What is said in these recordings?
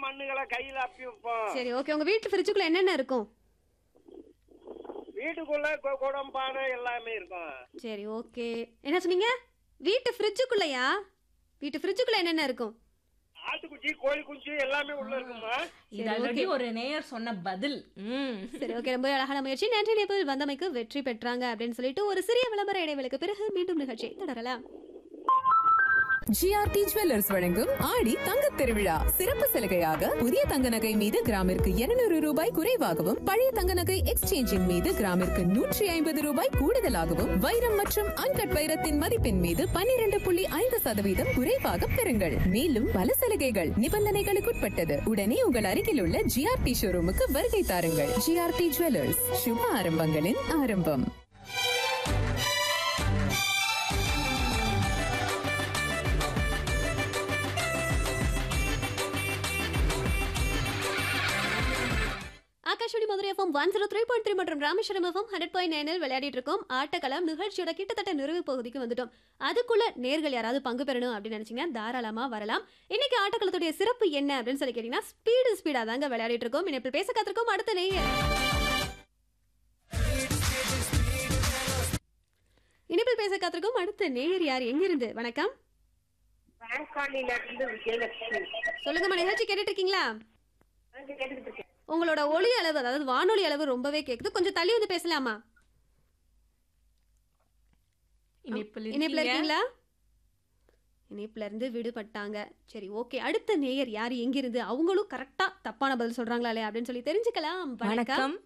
மண்ணுகளை கையில அப்பி வைப்போம் சரி ஓகே உங்க வீட்டு ஃப்ரிட்ஜுக்குள்ள என்னென்ன இருக்கும் வீட்டுக்குள்ள கு- குடம் பானை எல்லாமே இருக்கும் சரி ஓகே என்ன சொன்னீங்க வீட்டு ஃப்ரிட்ஜுக்குள்ளயா வீட்டு ஃப்ரிட்ஜுக்குள்ள என்னென்ன இருக்கும் ஆட்டுக்குச்சி கோழி குஞ்சு எல்லாமே உள்ள இருக்குமா இது ஆல்ரெடி ஒரு நேயர் சொன்ன பதில் ம் சரி ஓகே ரொம்ப அழகான முயற்சி நன்றி நேபிள் வந்தமைக்கு வெற்றி பெற்றாங்க அப்படின்னு சொல்லிட்டு ஒரு சிறிய விளம்பர இடைவெளிக்கு பிறகு மீண்டும் நிகழ்ச்சி தொடரலாம் ஜிஆர்டி ஜுவல்லர்ஸ் வழங்கும் ஆடி தங்கத் திருவிழா சிறப்பு சலுகையாக புதிய தங்க நகை மீது கிராமிற்கு 200 ரூபாய் குறைவாகவும் பழைய தங்க நகை எக்ஸ்சேஞ்சின் மீது கிராமிற்கு நூற்றி ஐம்பது ரூபாய் கூடுதலாகவும் வைரம் மற்றும் அன்கட் வைரத்தின் மதிப்பின் மீது 12.5% புள்ளி ஐந்து சதவீதம் குறைவாக பெறுங்கள் மேலும் பல சலுகைகள் நிபந்தனைகளுக்குட்பட்டது உடனே உங்கள் அருகில் உள்ள ஜிஆர்டி ஷோரூமுக்கு வருகை தாருங்கள் ஜிஆர்டி ஜுவல்லர்ஸ் சுப ஆரம்பங்களின் ஆரம்பம் Akashvani Madurai FM one zero three point three மற்றும் ராமேஸ்வரம் எஃப்எம் ஹண்ட்ரட் பாயிண்ட் நைனில் விளையாடிட்டு இருக்கோம் ஆட்டக்களம் நிகழ்ச்சியோட கிட்டத்தட்ட நிறைவு பகுதிக்கு வந்துட்டோம் அதுக்குள்ள நேர்கள் யாராவது பங்கு பெறணும் அப்படின்னு நினைச்சீங்கன்னா தாராளமா வரலாம் இன்னைக்கு ஆட்டக்களத்துடைய சிறப்பு என்ன அப்படின்னு சொல்லி கேட்டீங்கன்னா ஸ்பீடு ஸ்பீடா தாங்க விளையாடிட்டு இருக்கோம் இணைப்பில் பேச காத்திருக்கோம் அடுத்த நேயர் இணைப்பில் பேச காத்திருக்கோம் அடுத்த நேயர் யார் எங்கிருந்து வணக்கம் பேங்க் காலனில இருந்து விஜயலட்சுமி சொல்லுங்கம்மா நிகழ்ச்சி கேட்டுட்டு இருக்கீங்களா வந்து கேட்டுக்கிட்டு இருக்கேன் உங்களோட ஒளி அளவு அதாவது வானொலி அளவு ரொம்பவே கேக்குது கொஞ்சம் தள்ளி வந்து பேசலாமா இணைப்பில் இணைப்புல இருக்கீங்க. இருக்கீங்களா இணைப்புல இருந்து விடுபட்டாங்க சரி ஓகே அடுத்த நேயர் யார் எங்கிருந்து அவங்களும் கரெக்டா தப்பான பதில் சொல்றாங்களா இல்லையா அப்படின்னு சொல்லி தெரிஞ்சுக்கலாம் வணக்கம் வணக்கம்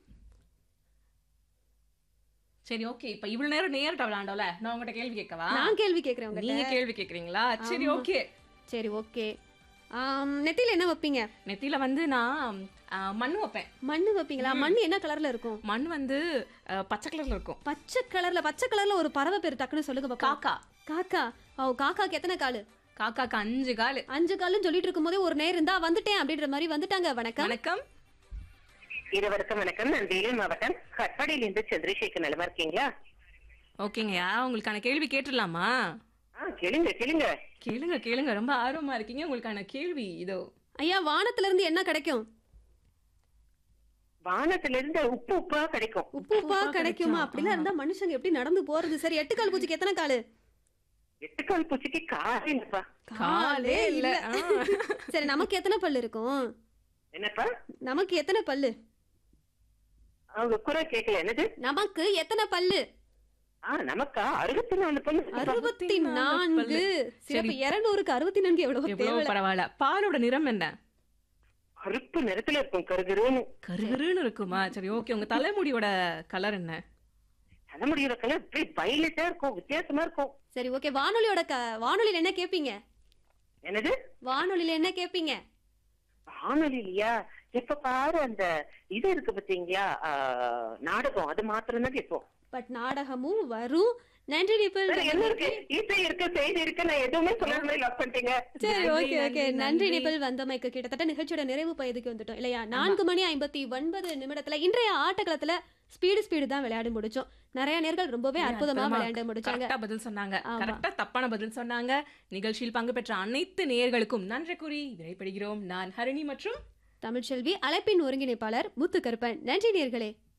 சரி ஓகே இப்ப இவ்வளவு நேரம் நேர்ட்ட விளையாண்டோல நான் உங்ககிட்ட கேள்வி கேட்கவா நான் கேள்வி கேக்குறேன் நீங்க உங்ககிட்ட கேள்வி கேக்குறீங்களா சரி ஆமா. ஓகே சரி ஓகே நெத்தியில என்ன வைப்பீங்க நெத்தியில வந்து நான் ஆ, மண் வைப்பேன் மண்ணு வைப்பீங்களா மண் என்ன கலர்ல இருக்கும் மண் வந்து ஆ, பச்சை கலர்ல இருக்கும் பச்சை கலர்ல பச்சை கலர்ல ஒரு பறவை பேர் டக்குன்னு சொல்லுங்க பாப்பா காக்கா காக்கா ஓ காக்காக்கு எத்தனை காலு காக்காக்கு அஞ்சு காலு அஞ்சு காலுன்னு சொல்லிட்டு இருக்கும்போதே ஒரு நேரம் இருந்தா வந்துட்டேன் அப்படின்ற மாதிரி வந்துட்டாங்க வணக்கம் வணக்கம் இருவருக்கும் வணக்கம் நான் வேலூர் மாவட்டம் கட்பாடியில இருந்து சந்திரசேகர் நிலமா இருக்கீங்களா ஓகேங்கய்யா உங்களுக்கான கேள்வி கேட்டுடலாமா ஆ கேளுங்க கேளுங்க கேளுங்க கேளுங்க ரொம்ப ஆர்வமா இருக்கீங்க உங்களுக்கான கேள்வி இதோ ஐயா வானத்துல இருந்து என்ன கிடைக்கும் வானத்துல இருந்து உப்பு உப்பா கிடைக்கும் உப்பு உப்பா உப்பா கிடைக்குமா கிடைக்கும். அப்படிலாம் இருந்தா மனுஷங்க எப்படி நடந்து போறது சரி எட்டு கால் பூச்சிக்கு எத்தனை காலு எட்டுக்கால் பூச்சிக்கு காலே இல்லப்பா காலே இல்ல ஆ. சரி நமக்கு எத்தனை பல்லு இருக்கும் என்னப்பா நமக்கு எத்தனை பல்லு அவங்க குறை கேட்கல என்னது நமக்கு எத்தனை பல்லு ஆ நமக்கா அறுபத்தி நாலு பொண்ணு அறுபத்தி நாலு நான்கு பல்லு. சிறப்பு சரி. இருநூறுக்கு அறுபத்தி நான்கு எவ்வளவு எவ்வளவு தேவை பரவாயில்ல பாலோட நிறம் என்ன கருப்பு நிறத்துல இருக்கும் கருகருன்னு கருகருன்னு இருக்குமா சரி ஓகே உங்க தலைமுடியோட கலர் என்ன தலைமுடியோட கலர் இப்படி பைலட்டா இருக்கும் வித்தியாசமா இருக்கும் சரி ஓகே வானொலியோட க வானொலியில என்ன கேப்பீங்க என்னது வானொலியில என்ன கேப்பீங்க வானொலியா எப்ப பாரு அந்த இது இருக்கு பாத்தீங்களா ஆ, நாடகம் அது மாத்திரம் தான் கேட்போம் பட் நாடகமும் வரும் நன்றி நிபிள் வேற என்ன இருக்கு இசை இருக்கு செய்தி இருக்கு நான் எதுவுமே சொல்லாம லாக் பண்ணிட்டீங்க சரி நன்றி, ஓகே ஓகே நன்றி, நன்றி நன்றி. நிபிள் வந்தமைக்கு கிட்டத்தட்ட நிகழ்ச்சியோட நிறைவு பகுதிக்கு வந்துட்டோம் இல்லையா நான்கு மணி ஐம்பத்தி ஒன்பது நிமிடத்துல இன்றைய ஆட்டக்களத்துல ஸ்பீடு ஸ்பீடு தான் விளையாடி முடிச்சோம் நிறைய நேர்கள் ரொம்பவே அற்புதமா விளையாண்டு முடிச்சாங்க கரெக்டா பதில் சொன்னாங்க ஆமா. கரெக்டா தப்பான பதில் சொன்னாங்க நிகழ்ச்சியில் பங்கு பெற்ற அனைத்து நேயர்களுக்கும் நன்றி கூறி விடைபெறுகிறோம் நான் ஹரிணி மற்றும் தமிழ்ச்செல்வி அழைப்பின் ஒருங்கிணைப்பாளர் முத்துக்கருப்பன் நன்றி நேர்களே